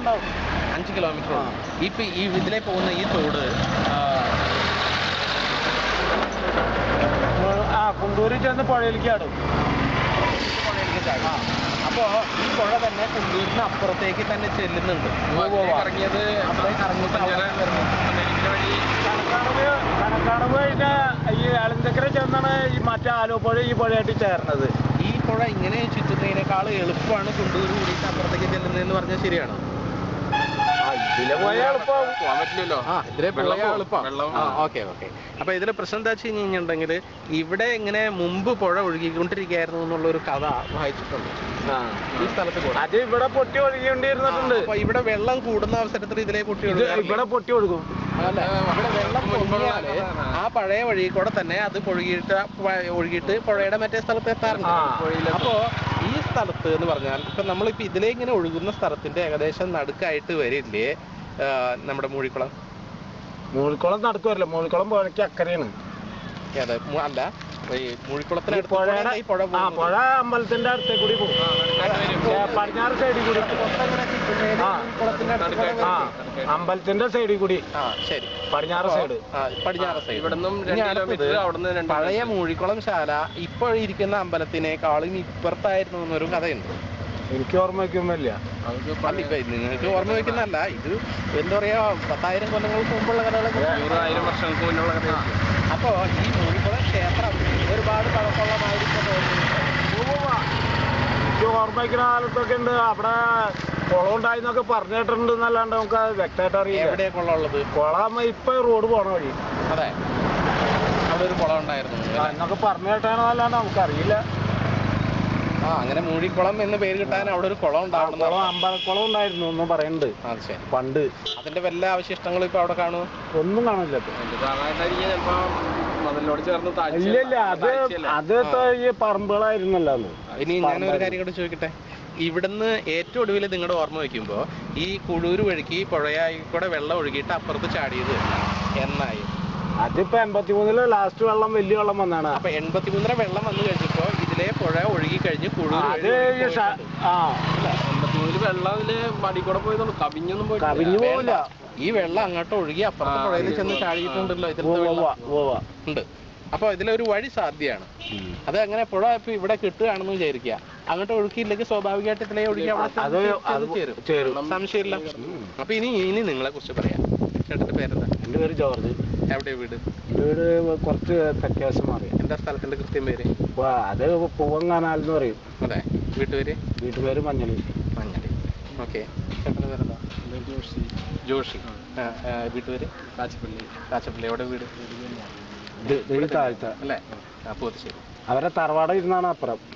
ഉണ്ടാവും അഞ്ച് കിലോമീറ്റർ ഇപ്പൊ ഈ ഇതിലെ പോകുന്ന ഈ തോട് ആ, ആ കുണ്ടൂരിൽ ചെന്ന് പുഴയിലേക്ക് ആടും പുഴയിലേക്ക് ചാടും. അപ്പോ ഈ പുഴ തന്നെ കുണ്ടൂരിന് അപ്പുറത്തേക്ക് തന്നെ ചെല്ലുന്നുണ്ട് ഇറങ്ങിയത് അവിടേക്ക് ഇറങ്ങിയിട്ട് അവിടെ വരുന്നു. വഴി കണക്കാണവ് കണക്കാണവ് കഴിഞ്ഞ ഈ ആലന്തക്കര ചെന്നാണ് ഈ മറ്റേ ആലുവപ്പുഴ ഈ പുഴയായിട്ട് ചേർന്നത് ഈ പുഴ ഇങ്ങനെ ചുറ്റുന്നതിനേക്കാൾ എളുപ്പമാണ് കുണ്ടൂർ കൂടിയിട്ട് അപ്പുറത്തേക്ക് ചെല്ലുന്നതെന്ന് പറഞ്ഞാൽ ശരിയാണോ ആ ഇതിലെ പോയ എളുപ്പമാവും പോകാൻ പറ്റില്ലല്ലോ ആ ഇതിലെ വെള്ളം പോയാൽ പോകും. എളുപ്പം വെള്ളം ആ ഓക്കെ ഓക്കെ അപ്പൊ ഇതിലെ പ്രശ്നം എന്താ വെച്ച് കഴിഞ്ഞിട്ടുണ്ടെങ്കിൽ ഇവിടെ ഇങ്ങനെ മുമ്പ് പുഴ ഒഴുകിക്കൊണ്ടിരിക്കുകയായിരുന്നു എന്നുള്ള ഒരു കഥ വായിച്ചിട്ടുണ്ട് ആ. ഈ സ്ഥലത്ത് കൂടെ അത് ഇവിടെ പൊട്ടി ഒഴുകിക്കൊണ്ടിരുന്നിട്ടുണ്ട് അപ്പൊ ഇവിടെ വെള്ളം കൂടുന്ന അവസരത്തിൽ ഇതിലെ പൊട്ടി ഇത് ഒഴുകാറില്ലേ? ഇവിടെ പൊട്ടി ഒഴുകും അല്ല, ഇവിടെ വെള്ളം മുൻപുള്ള പൊങ്ങിയാല് കഥയാണ്. ആ പഴയ വഴി കൂടെ തന്നെ അത് പൊഴുകിയിട്ട് പ- ഒഴുകിയിട്ട് പുഴയുടെ മറ്റേ സ്ഥലത്ത് എത്താറുണ്ട് ആ. അപ്പോ ഈ സ്ഥലത്ത് എന്ന് പറഞ്ഞാൽ ഇപ്പൊ നമ്മളിപ്പോ ഇതിലെ ഇങ്ങനെ ഒഴുകുന്ന സ്ഥലത്തിന്റെ ഏകദേശം നടുക്കായിട്ട് വരില്ലേ ആ, നമ്മുടെ മൂഴിക്കുളം മൂളിക്കുളം നടക്കുമല്ലോ മൂളിക്കുളം പുഴയ്ക്ക് അക്കരയാണ് ഏത് മു- അല്ല ഈ മൂഴിക്കുളത്തിനടുത്ത് പുഴയുടെ കൂടെയല്ലേ ഈ പുഴ ആ പോകുന്നത്? പുഴ അമ്പലത്തിന്റെ അടുത്തേ കൂടി പോകും ഏ, പടിഞ്ഞാറ് സൈഡിൽ കൂടി മൊത്തം ഇങ്ങനെ ചുറ്റുന്നതിന് ആ. മൂഴിക്കുളത്തിന്റെ അടുത്ത് കൂടെ ആ വരും. അമ്പലത്തിന്റെ സൈഡിൽ കൂടി ആ ശരി പടിഞ്ഞാറ് സൈഡ് ആ, പടിഞ്ഞാറ് സൈഡ് ഇവിടുന്നും ഇനി രണ്ട് അടുത്തത് കിലോമീറ്റർ അവിടുന്ന് രണ്ട് പഴയ മൂഴിക്കുളം ശാല ഇപ്പോൾ ഇരിക്കുന്ന അമ്പലത്തിനേക്കാളും ഇപ്പുറത്തായിരുന്നു എന്നൊരു കഥയുണ്ട് എനിക്ക് ഓർമ്മ വയ്ക്കുമ്പോല്ല നമുക്ക് അല്ല ഇപ്പൊ നിങ്ങൾക്ക് ഓർമ്മ വെക്കുന്നല്ല ഇത് എന്താ പറയാ പത്തായിരം കൊല്ലങ്ങൾക്ക് മുമ്പുള്ള കഥകളൊക്കെ നൂറായിരം വർഷങ്ങൾക്ക് മുന്നുള്ള കഥയായിരിക്കും. അപ്പോ ഈ മൂഴിക്കുളം ക്ഷേത്രം ഒരുപാട് പഴക്കമുള്ളതായിരിക്കും തോന്നുന്നു എനിക്ക് ഓർമ്മ വയ്ക്കുന്ന കാലത്തൊക്കെ ഉണ്ട് അവിടെ കുളം ഉണ്ടായിന്നൊക്കെ പറഞ്ഞു കേട്ടിട്ടുണ്ട് എന്നല്ലാണ്ട് നമുക്ക് അത് വ്യക്തമായിട്ട് അറിയില്ല എവിടെയൊക്കെ ഉള്ളത് കുളം ഇപ്പൊ റോഡ് പോണ വഴി അതെ അവിടെ ഒരു കുളം ഉണ്ടായിരുന്നു അല്ലേ? എന്നൊക്കെ പറഞ്ഞു കേട്ടാണെന്നല്ലാണ്ട് നമുക്കറിയില്ല ആ അങ്ങനെ മൂഴിക്കുളം എന്ന് പേര് കിട്ടാൻ അവിടെ ഒരു കുളം ആ, ഉണ്ടാവണം കുളം അമ്പലക്കുളം ഉണ്ടായിരുന്നു എന്ന് പറയുന്നുണ്ട് അത് ശരി പണ്ട് അതിന്റെ വല്ല അവശിഷ്ടങ്ങളും ഇപ്പൊ അവിടെ കാണുമോ ഒന്നും കാണില്ല ഇപ്പൊ. അതിന്റെ ഭാഗമായിട്ടായിരിക്കും ചിലപ്പോ മതിലിനോട് ചേർന്ന് താഴ്ച ഇല്ല ഇല്ല അത് താഴ്ചയല്ലേ? അത് ഇപ്പൊ ഈ പറമ്പുകളായിരുന്നല്ലോ അന്ന് ഇനി ഞാനൊരു കാര്യം കൂടെ ചോദിക്കട്ടെ ഇവിടുന്ന് ഏറ്റവും ഒടുവിൽ നിങ്ങളുടെ ഓർമ്മ വെക്കുമ്പോൾ ഈ കുഴൂര് വഴിക്ക് പുഴയായി കൂടെ വെള്ളം ഒഴുകിയിട്ട് അപ്പുറത്ത് ചാടിയത് എന്നായി അതിപ്പോ എൺപത്തി മൂന്നില് ലാസ്റ്റ് വെള്ളം വലിയ വെള്ളം വന്നാണ് അപ്പൊ എൺപത്തിമൂന്നര വെള്ളം വന്നു കഴിഞ്ഞപ്പോ ഇതിലെ പുഴ ഒഴുകി കഴിഞ്ഞ് കുഴൂർ അത് ഈ ഷ- ആ എൺപത്തിമൂന്നില് വെള്ളം അതില് മടി കൂടെ പോയതുള്ളൂ കവിഞ്ഞൊന്നും പോയിട്ടില്ല. കവിഞ്ഞു പോവില്ല ഈ വെള്ളം അങ്ങോട്ട് ഒഴുകി അപ്പുറത്തെ ആ, പുഴയിൽ ഇത് ചെന്ന് ആ, ചാടിയിട്ടുണ്ടല്ലോ ഉവ്വ് ഇതിലത്തെ ഉവ്വ് വെള്ളം ഉവ്വ്. ഉണ്ട് അപ്പൊ ഇതിലൊരു വഴി സാധ്യമാണ് അത് അങ്ങനെ പുഴ ഇപ്പൊ ഇവിടെ കിട്ടുകയാണെന്ന് വിചാരിക്കുക അങ്ങോട്ട് ഒഴുക്കിയില്ലെങ്കിൽ സ്വാഭാവികമായിട്ട് ഇതിലെ ഒഴുകി അവിടെ അത് ചെന്ന് അത് ചേരും ചേരും സംശയമില്ല അപ്പൊ ഇനി ഇനി നിങ്ങളെ കുറിച്ച് പറയാം ചേട്ടന്റെ പേരെന്താ എൻ്റെ പേര് ജോർജ് എവിടെ വീട് എൻ്റെ വീട് കുറച്ച് തെക്കേശം മാറി എന്താ സ്ഥലത്തിന്റെ കൃത്യം പേര് അത് പൂവങ്ങാനാൽ എന്ന് പറയും അതെ വീട്ടുപേര് വീട്ടുപേര് മഞ്ഞളി മഞ്ഞടി ഓക്കെ ചേട്ടന്റെ പേരെന്താ ജോഷി ആ, ആ, വീട്ടുപേര് കാച്ചിപ്പള്ളി കാച്ചപ്പള്ളി എവിടെ വീട് ഇത് ഇത് ഈ താഴ്ത്ത അല്ലേ ആ പോത്തുശ്ശേരി അവരെ തറവാട് ഇരുന്നാണ് അപ്പുറം